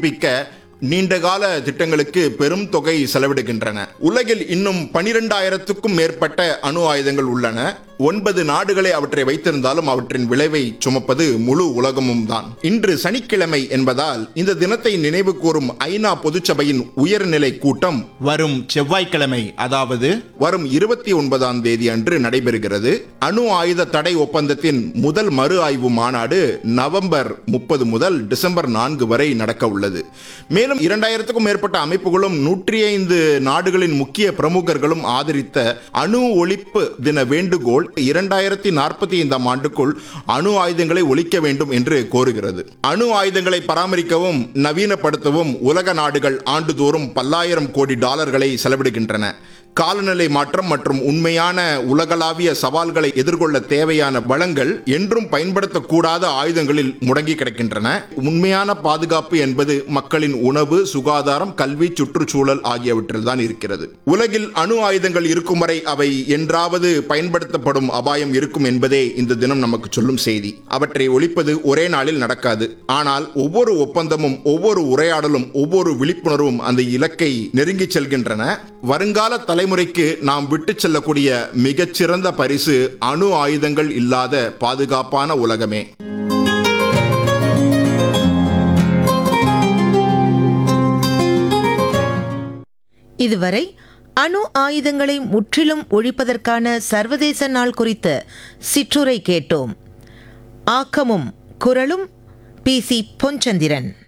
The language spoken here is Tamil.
புதுப்பிக்க நீண்டகால திட்டங்களுக்கு பெரும் தொகை செலவிடுகின்றன உலகில் இன்னும் பனிரெண்டாயிரத்துக்கும் மேற்பட்ட அணு ஆயுதங்கள் உள்ளன ஒன்பது நாடுகளே அவற்றை வைத்திருந்தாலும் அவற்றின் விளைவை சுமப்பது முழு உலகமும் தான் இன்று சனிக்கிழமை என்பதால் இந்த தினத்தை நினைவு கூறும் ஐநா பொதுச்சபையின் உயர்நிலை கூட்டம் வரும் செவ்வாய்க்கிழமை அதாவது வரும் இருபத்தி ஒன்பதாம் தேதி அன்று நடைபெறுகிறது அணு ஆயுத தடை ஒப்பந்தத்தின் முதல் மறு ஆய்வு மாநாடு நவம்பர் முப்பது முதல் டிசம்பர் நான்கு வரை நடக்க உள்ளது மேலும் இரண்டாயிரத்துக்கும் மேற்பட்ட அமைப்புகளும் நூற்றி ஐந்து நாடுகளின் முக்கிய பிரமுகர்களும் ஆதரித்த அணு ஒழிப்பு தின வேண்டுகோள் இரண்டாயிரத்தி நாற்பத்தி ஐந்தாம் ஆண்டுக்குள் அணு ஆயுதங்களை ஒழிக்க வேண்டும் என்று கோருகிறது அணு ஆயுதங்களை பராமரிக்கவும் நவீனப்படுத்தவும் உலக நாடுகள் ஆண்டுதோறும் பல்லாயிரம் கோடி டாலர்களை செலவிடுகின்றன காலநிலை மாற்றம் மற்றும் உண்மையான உலகளாவிய சவால்களை எதிர்கொள்ள தேவையான வளங்கள் என்றும் பயன்படுத்தக்கூடாத ஆயுதங்களில் முடங்கி கிடக்கின்றன உண்மையான பாதுகாப்பு என்பது மக்களின் உணவு சுகாதாரம் கல்வி சுற்றுச்சூழல் ஆகியவற்றில் தான் இருக்கிறது உலகில் அணு ஆயுதங்கள் இருக்கும் வரை அவை என்றாவது பயன்படுத்தப்படும் அபாயம் இருக்கும் என்பதே இந்த தினம் நமக்கு சொல்லும் செய்தி அவற்றை ஒழிப்பது ஒரே நாளில் நடக்காது ஆனால் ஒவ்வொரு ஒப்பந்தமும் ஒவ்வொரு உரையாடலும் ஒவ்வொரு விழிப்புணர்வும் அந்த இலக்கை நெருங்கிச் செல்கின்றன வருங்கால தலைமுறைக்கு நாம் விட்டுச் செல்லக்கூடிய மிகச்சிறந்த பரிசு அணு ஆயுதங்கள் இல்லாத பாதுகாப்பான உலகமே இதுவரை அணு ஆயுதங்களை முற்றிலும் ஒழிப்பதற்கான சர்வதேச நாள் குறித்த சிற்றுரை கேட்டோம் ஆக்கமும் குரலும் பி சி பொன்சந்திரன்